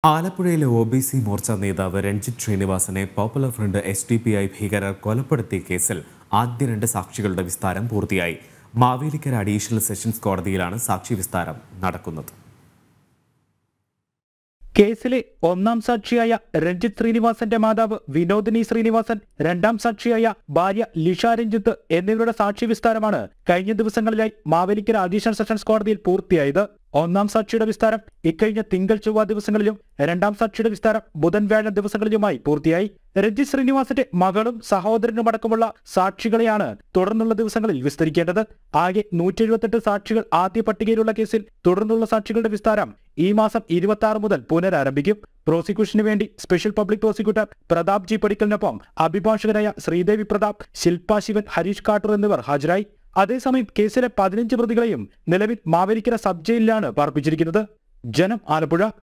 ആലപ്പുഴയിലെ O B C Morcha നേതാവ് രഞ്ജിത്ത് ശ്രീനിവാസനെ Popular Front S D P I ഭീകരർ കൊലപ്പെടുത്തിയ കേസിൽ ആദ്യ രണ്ട് സാക്ഷികളുടെ വിസ്താരം പൂർത്തിയായി മാവേലിക്കര അഡീഷണൽ സെഷൻസ് കോടതിയിലാണ് സാക്ഷി വിസ്താരം നടക്കുന്നത് കേസിലെ ഒന്നാം സാക്ഷിയായ രഞ്ജിത്ത് ശ്രീനിവാസന്റെ മാതാവ് വിനോദിനി ശ്രീനിവാസൻ രണ്ടാം സാക്ഷിയായ ഭാര്യ ലിഷ രഞ്ജിത്ത് എന്നിവരുടെ സാക്ഷി വിസ്താരമാണ് കഴിഞ്ഞ ദിവസങ്ങളിലായി മാവേലിക്കര അഡീഷണൽ സെഷൻസ് കോടതിയിൽ പൂർത്തിയായത് ഒന്നാം സാക്ഷിയുടെ വിസ്താരം ഇക്കഴിഞ്ഞ തിങ്കൾ ചൊവ്വ ദിവസങ്ങളിലും രണ്ടാം സാക്ഷിയുടെ വിസ്താരം ബുധൻ വ്യാഴം ദിവസങ്ങളിലുമായി പൂർത്തിയായി രഞ്ജിത്ത് ശ്രീനിവാസന്റെ മകളും സഹോദരനും അടക്കമുള്ള സാക്ഷികളെയാണ് തുടർന്നുള്ള ദിവസങ്ങളിൽ വിസ്തരിക്കേണ്ടത് ആകെ നൂറ്റി എഴുപത്തെട്ട് സാക്ഷികൾ ആദ്യ പട്ടികയിലുള്ള കേസിൽ തുടർന്നുള്ള സാക്ഷികളുടെ വിസ്താരം ഈ മാസം ഇരുപത്തി ആറ് മുതൽ പുനരാരംഭിക്കും പ്രോസിക്യൂഷന് വേണ്ടി special public prosecutor Pratap G പടിക്കലിനൊപ്പം അഭിഭാഷകരായ ശ്രീദേവി പ്രതാപ് ശില്പ ശിവൻ ഹരീഷ് കാട്ടൂർ എന്നിവർ ഹാജരായി അതേസമയം കേസിലെ പതിനഞ്ച് പ്രതികളെയും നിലവിൽ മാവേലിക്കര സബ് ജയിലിലാണ് പാർപ്പിച്ചിരിക്കുന്നത് ജനം ആലപ്പുഴ